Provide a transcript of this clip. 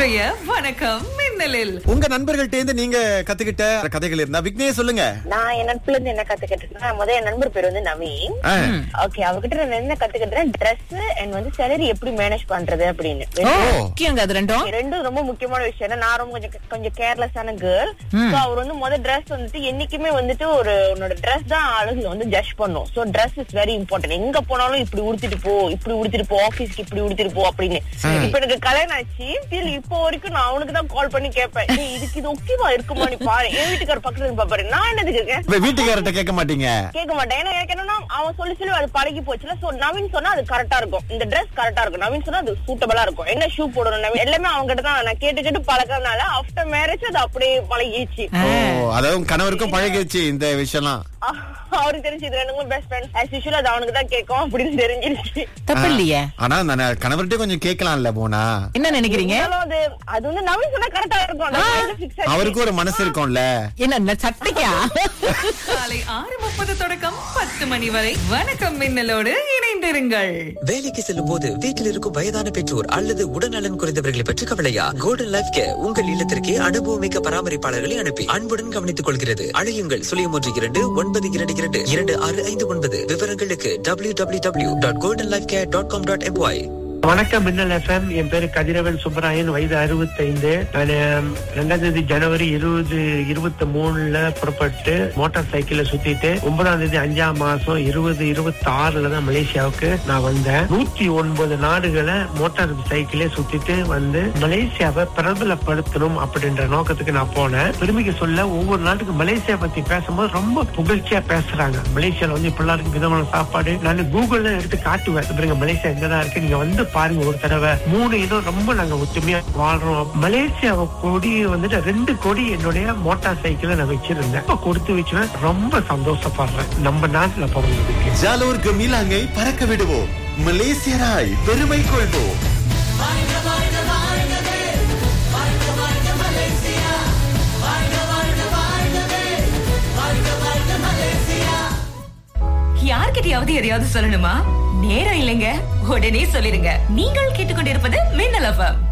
இன்றைய வணக்கம் மின்னலில் உங்க நண்பர்கள்ட்ட இருந்து நீங்க கத்துக்கிட்ட கதைகள் இருந்தா விக்னேஷ் சொல்லுங்க நான் என் நட்புல இருந்து என்ன கத்துக்கிட்டேன்னா முதல்ல என் நண்பர் பேர் வந்து நவீன் ஆ. ஓகே அவர்கிட்ட நான் என்ன கத்துக்கிட்டேன் ட்ரெஸ் அண்ட் வந்து சேலரி எப்படி மேனேஜ் பண்றது அப்படின்னு ஓ. முக்கியங்க அது ரெண்டும் ரெண்டும் ரொம்ப முக்கியமான விஷயம் ஏன்னா நான் ரொம்ப கொஞ்சம் கொஞ்சம் கேர்லெஸ்ஸான கேர்ள் சோ அவர் வந்து முதல் ட்ரெஸ் வந்துட்டு என்னைக்குமே வந்துட்டு ஒரு உன்னோட ட்ரெஸ் தான் ஆளுங்க வந்து ஜட்ஜ் பண்ணும் so dress is very important எங்க போனாலும் இப்படி உடுத்திட்டு போ இப்படி உடுத்திட்டு போ ஆபீஸ்க்கு இப்படி உடுத்திட்டு போ அப்படின்னு இப்ப எனக்கு கல்யாணம் ஆச்சு still இப்போ வரைக்கும் நான் அவனுக்கு தான் கால் பண்ணி கேட்பேன் "ஏய், இதுக்கு இது ஓகேவா இருக்குமா நீ பாரு என் வீட்டுக்கார பக்கத்துல இருந்து பாப்பாரு நான் என்னதுக்கு இருக்கேன் இப்ப வீட்டுக்காரர்ட்ட கேட்க மாட்டீங்க கேட்க மாட்டேன் ஏன்னா எனக்கு என்னன்னா அவன் சொல்லி சொல்லி அது பழகி போச்சுல சோ நவீன் சொன்னா அது கரெக்டா இருக்கும் இந்த Dress கரெக்டா இருக்கும் நவீன் சொன்னா அது சூட்டபிளா இருக்கும் என்ன ஷூ போடணும் நவீன் எல்லாமே அவங்க கிட்ட தான் நான் கேட்டு கேட்டு பழக்கறதுனால ஆஃப்டர் மேரேஜ் அது அப்படியே பழகிடுச்சு ஓ அதாவது உங்க கணவருக்கும் பழகிடுச்சு இந்த விஷயம்லாம் அஹ் அவருக்கு தெரிஞ்சு இது ரெண்டுமே பெஸ்ட் ஃப்ரெண்ட் ஆஸ் யூஷுவல் அது அவனுக்கு தான் கேட்கும் அப்படின்னு தெரிஞ்சிருச்சு தப்பு இல்லையே ஆனா அந்த கணவர்கிட்ட கொஞ்சம் கேட்கலாம்ல போனா என்ன நினைக்கிறீங்க இருந்தாலும் அது அது வந்து நவீன் சொன்னா கரெக்டா இருக்கும் அது வந்து fix ஆச்சு. அவருக்கும் ஒரு மனசு இருக்கும்ல என்ன இந்த சட்டைக்கா காலை ஆறு முப்பது தொடக்கம் பத்து மணி வரை வணக்கம் மின்னலோடு இணைந்திருங்கள் வேலைக்கு செல்லும் போது வீட்டில் இருக்கும் வயதான பெற்றோர் அல்லது உடல்நலன் குறைந்தவர்களை பற்றி கவலையா கோல்டன் லைஃப் கேர் உங்கள் இல்லத்திற்கே அனுபவமிக்க பராமரிப்பாளர்களை அனுப்பி அன்புடன் கவனித்துக் கொள்கிறது அழையுங்கள் சுழியம் ஒன்று இரண்டு ஒன்பது இரண்டு இரண்டு இரண்டு ஆறு ஐந்து ஒன்பது விவரங்களுக்கு W W W dot golden life care dot com dot M Y வணக்கம் மின்னல் எஃப்எம் என் பேரு கதிரவன் சுப்பராயன் வயது 65 நான் ரெண்டாம் தேதி ஜனவரி இருபது இருபத்தி மூணுல புறப்பட்டு மோட்டார் சைக்கிள்ல சுத்திட்டு ஒன்பதாம் தேதி அஞ்சாம் மாசம் இருபது இருபத்தி ஆறுல தான் மலேசியாவுக்கு நான் வந்தேன் நூத்தி ஒன்பது நாடுகளை மோட்டார் சைக்கிளே சுத்திட்டு வந்து மலேசியாவை பிரபலப்படுத்தணும் அப்படின்ற நோக்கத்துக்கு நான் போனேன் பெருமைக்கு சொல்ல ஒவ்வொரு நாட்டுக்கு மலேசியா பத்தி பேசும்போது ரொம்ப புகழ்ச்சியா பேசுறாங்க மலேசியால வந்து இப்படிலாம் இருக்கு விதமான சாப்பாடு நான் கூகுள்ல எடுத்து காட்டுவேன் பாருங்க மலேசியா எங்கதான் இருக்கு நீங்க வந்து பாருங்க ஒரு தடவை மூணு இனம் ரொம்ப நாங்க ஒத்துமையா வாழ்றோம் மலேசியா கொடி வந்துட்டு ரெண்டு கொடி என்னுடைய மோட்டார் சைக்கிள நான் வச்சிருந்தேன் இப்ப கொடுத்து வச்சுவேன் ரொம்ப சந்தோஷப்படுறேன் நம்ம நாட்டுல பிறந்ததுக்கு ஜாலூர் கமிலாங்கை பறக்க விடுவோம் மலேசியராய் பெருமை கொள்வோம் யார்கிட்டயாவது எதையாவது சொல்லணுமா நேரம் இல்லைங்க உடனே சொல்லிருங்க நீங்கள் கேட்டுக்கொண்டிருப்பது மின்னல் எஃப்எம்